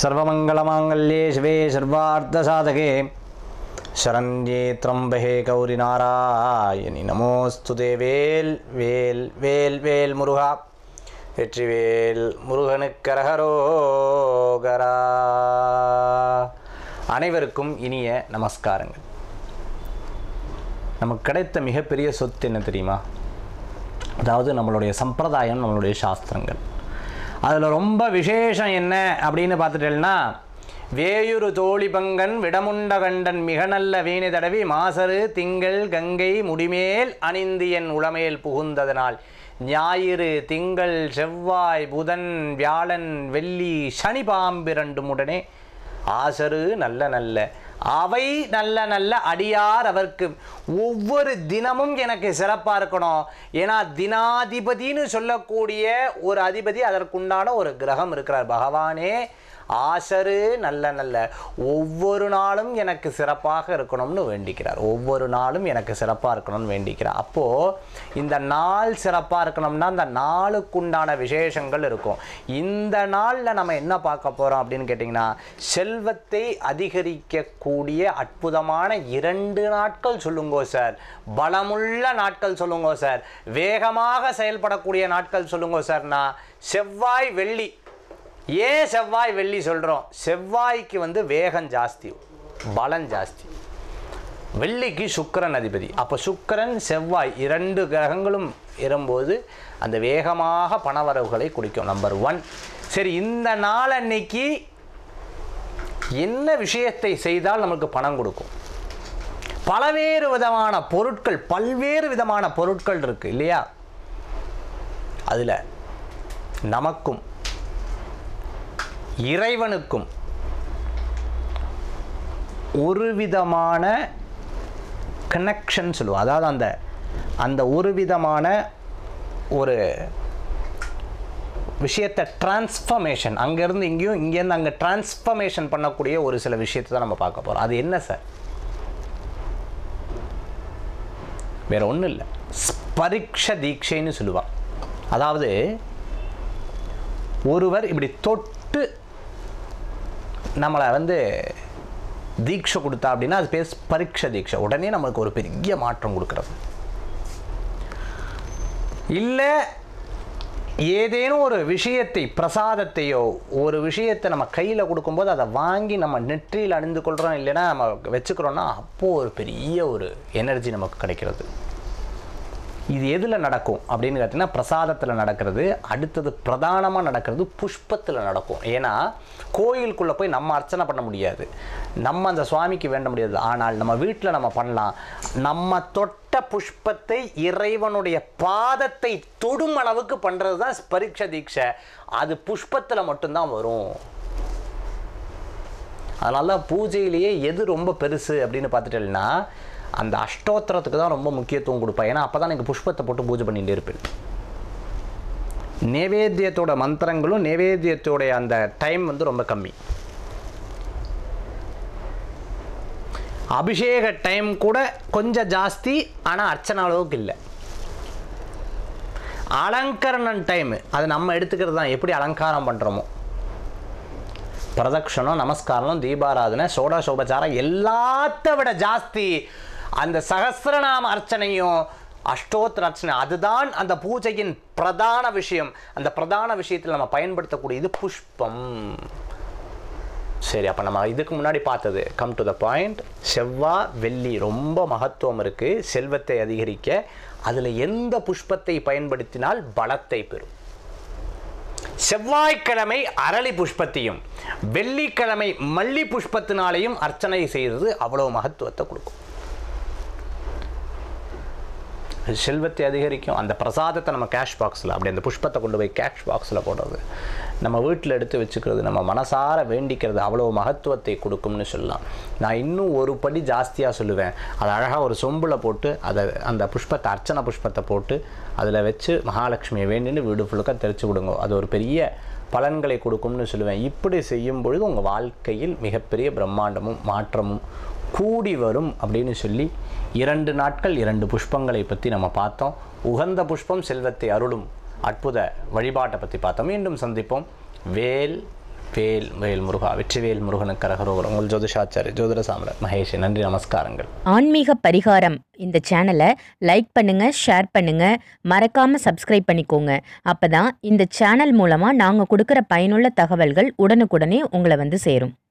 सर्वमङ्गलमाङ्गल्ये शिवे सर्वार्थसाधके शरण्ये त्र्यम्बहे கௌரிநாராயணி நமோஸ்து வேல் வேல் வேல் வேல் முருகா வெற்றிவேல் முருகனுக்கரகரோகரா அனைவருக்கும் இனிய நமஸ்காரங்கள் நமக்கு கிடைத்த மிகப்பெரிய சொத்து என்ன தெரியுமா அதாவது நம்மளுடைய சம்பிரதாயம் நம்மளுடைய சாஸ்திரங்கள் அதில் ரொம்ப விசேஷம் என்ன அப்படின்னு பார்த்துட்டேன்னா வேயுரு தோழி பங்கன் விடமுண்ட கண்டன் மிக நல்ல வீணை தடவி மாசரு திங்கள் கங்கை முடிமேல் அணிந்து என் உளமேல் புகுந்ததனால் ஞாயிறு திங்கள் செவ்வாய் புதன் வியாழன் வெள்ளி சனி பாம்பிரண்டும் உடனே ஆசரு நல்ல நல்ல அவை நல்ல நல்ல அடியார் அவர்க்கு ஒவ்வொரு தினமும் எனக்கு சிறப்பாக இருக்கணும் ஏன்னா தினாதிபதின்னு சொல்லக்கூடிய ஒரு அதிபதி அதற்குண்டான ஒரு கிரகம் இருக்கிறார் பகவானே ஆசரு நல்ல நல்ல ஒவ்வொரு நாளும் எனக்கு சிறப்பாக இருக்கணும்னு வேண்டிக்கிறார் ஒவ்வொரு நாளும் எனக்கு சிறப்பாக இருக்கணும்னு வேண்டிக்கிறார் அப்போது இந்த நாள் சிறப்பாக இருக்கணும்னா அந்த நாளுக்குண்டான விசேஷங்கள் இருக்கும் இந்த நாளில் நம்ம என்ன பார்க்க போகிறோம் அப்படின்னு கேட்டிங்கன்னா செல்வத்தை அதிகரிக்கக்கூடிய அற்புதமான இரண்டு நாட்கள் சொல்லுங்கோ சார் பலமுள்ள நாட்கள் சொல்லுங்கோ சார் வேகமாக செயல்படக்கூடிய நாட்கள் சொல்லுங்கோ சார்னா செவ்வாய் வெள்ளி ஏன் செவ்வாய் வெள்ளி சொல்கிறோம் செவ்வாய்க்கு வந்து வேகம் ஜாஸ்தி பலம் ஜாஸ்தி வெள்ளிக்கு சுக்கிரன் அதிபதி அப்போ சுக்கிரன் செவ்வாய் இரண்டு கிரகங்களும் வரும்போது அந்த வேகமாக பணவரவுகளை குடிக்கும் நம்பர் ஒன் சரி இந்த நாள் அன்னைக்கு என்ன விஷயத்தை செய்தால் நமக்கு பணம் கொடுக்கும் பலவேறு விதமான பொருட்கள் பல்வேறு விதமான பொருட்கள் இருக்கு இல்லையா அதில் நமக்கும் இறைவனுக்கும் ஒரு விதமான கனெக்ஷன் சொல்லுவோம் அதாவது அந்த அந்த ஒரு விதமான ஒரு விஷயத்தை டிரான்ஸ்ஃபர்மேஷன் அங்கேருந்து இங்கேயும் இங்கேருந்து அங்கே டிரான்ஸ்ஃபர்மேஷன் பண்ணக்கூடிய ஒரு சில விஷயத்தை தான் நம்ம பார்க்க போகிறோம் அது என்ன சார் வேற ஒன்றும் இல்லை ஸ்பரிக்ஷ தீட்சைன்னு சொல்லுவாள் அதாவது ஒருவர் இப்படி தொட்டு நம்மளை வந்து தீட்சை கொடுத்தா அப்படின்னா அது பேர் பரீட்சை தீட்சை உடனே நம்மளுக்கு ஒரு பெரிய மாற்றம் கொடுக்குறது இல்லை ஏதேனும் ஒரு விஷயத்தை பிரசாதத்தையோ ஒரு விஷயத்தை நம்ம கையில் கொடுக்கும்போது அதை வாங்கி நம்ம நெற்றியில் அணிந்து கொள்கிறோம் இல்லைன்னா நம்ம வச்சுக்கிறோன்னா அப்போது ஒரு பெரிய ஒரு எனர்ஜி நமக்கு கிடைக்கிறது இது எதில் நடக்கும் அப்படின்னு பார்த்தீங்கன்னா பிரசாதத்தில் நடக்கிறது அடுத்தது பிரதானமாக நடக்கிறது புஷ்பத்தில் நடக்கும் ஏன்னா கோயிலுக்குள்ளே போய் நம்ம அர்ச்சனை பண்ண முடியாது நம்ம அந்த சுவாமிக்கு வேண்ட முடியாது ஆனால் நம்ம வீட்டில் நம்ம பண்ணலாம் நம்ம தொட்ட புஷ்பத்தை இறைவனுடைய பாதத்தை தொடும் அளவுக்கு பண்ணுறது தான் பரீட்சை தீட்சை அது புஷ்பத்தில் மட்டும்தான் வரும் அதனால தான் பூஜையிலேயே எது ரொம்ப பெருசு அப்படின்னு பார்த்துட்டேன்னா அந்த அஷ்டோத்திரத்துக்கு தான் ரொம்ப முக்கியத்துவம் கொடுப்பேன் ஏன்னா அப்போ தான் நீங்கள் புஷ்பத்தை போட்டு பூஜை பண்ணிகிட்டே இருப்பேன் நேவேத்தியத்தோட மந்திரங்களும் நேவேத்தியத்தோடைய அந்த டைம் வந்து ரொம்ப கம்மி அபிஷேக டைம் கூட கொஞ்சம் ஜாஸ்தி ஆனால் அர்ச்சனை அளவுக்கு இல்லை அலங்கரணம் டைமு அது நம்ம எடுத்துக்கிறது தான் எப்படி அலங்காரம் பண்ணுறோமோ பிரதக்ஷணம் நமஸ்காரம் தீபாராதனை சோடசோபச்சாரம் எல்லாத்த விட ஜாஸ்தி அந்த சகசிரநாம அர்ச்சனையும் அஷ்டோத்திர அர்ச்சனை அதுதான் அந்த பூஜையின் பிரதான விஷயம் அந்த பிரதான விஷயத்தில் நம்ம பயன்படுத்தக்கூடியது புஷ்பம் சரி அப்போ நம்ம இதுக்கு முன்னாடி பார்த்தது கம் டு த பாயிண்ட் செவ்வா வெள்ளி ரொம்ப மகத்துவம் இருக்குது செல்வத்தை அதிகரிக்க அதில் எந்த புஷ்பத்தை பயன்படுத்தினால் பலத்தை பெறும் செவ்வாய்க்கிழமை அரளி புஷ்பத்தையும் வெள்ளிக்கிழமை மல்லி புஷ்பத்தினாலையும் அர்ச்சனை செய்கிறது அவ்வளோ மகத்துவத்தை கொடுக்கும் செல்வத்தை அதிகரிக்கும் அந்த பிரசாதத்தை நம்ம கேஷ் பாக்ஸில் அப்படி அந்த புஷ்பத்தை கொண்டு போய் கேஷ் பாக்ஸில் போடுறது நம்ம வீட்டில் எடுத்து வச்சுக்கிறது நம்ம மனசார வேண்டிக்கிறது அவ்வளோ மகத்துவத்தை கொடுக்கும்னு சொல்லலாம் நான் இன்னும் ஒரு படி ஜாஸ்தியாக சொல்லுவேன் அதை அழகாக ஒரு சொம்பில் போட்டு அதை அந்த புஷ்பத்தை அர்ச்சனை புஷ்பத்தை போட்டு அதில் வச்சு மகாலட்சுமியை வேண்டின்னு வீடு ஃபுல்லுக்காக தெரிச்சு விடுங்க அது ஒரு பெரிய பலன்களை கொடுக்கும்னு சொல்லுவேன் இப்படி செய்யும் பொழுது உங்கள் வாழ்க்கையில் மிகப்பெரிய பிரம்மாண்டமும் மாற்றமும் கூடி வரும் அப்படின்னு சொல்லி இரண்டு நாட்கள் இரண்டு புஷ்பங்களை பற்றி நம்ம பார்த்தோம் உகந்த புஷ்பம் செல்வத்தை அருளும் அற்புத வழிபாட்டை பற்றி பார்த்தோம் மீண்டும் சந்திப்போம் வேல் வேல் வேல் முருகா வெற்றிவேல் முருகனுக்கு கரகரோகரம் உங்கள் ஜோதிஷாச்சாரி ஜோதிட சாம்ராட் மகேஷ் நன்றி நமஸ்காரங்கள் ஆன்மீக பரிகாரம் இந்த சேனலை லைக் பண்ணுங்க ஷேர் பண்ணுங்க மறக்காம சப்ஸ்கிரைப் பண்ணிக்கோங்க அப்பதான் இந்த சேனல் மூலமா நாங்க கொடுக்குற பயனுள்ள தகவல்கள் உடனுக்குடனே உங்களை வந்து சேரும்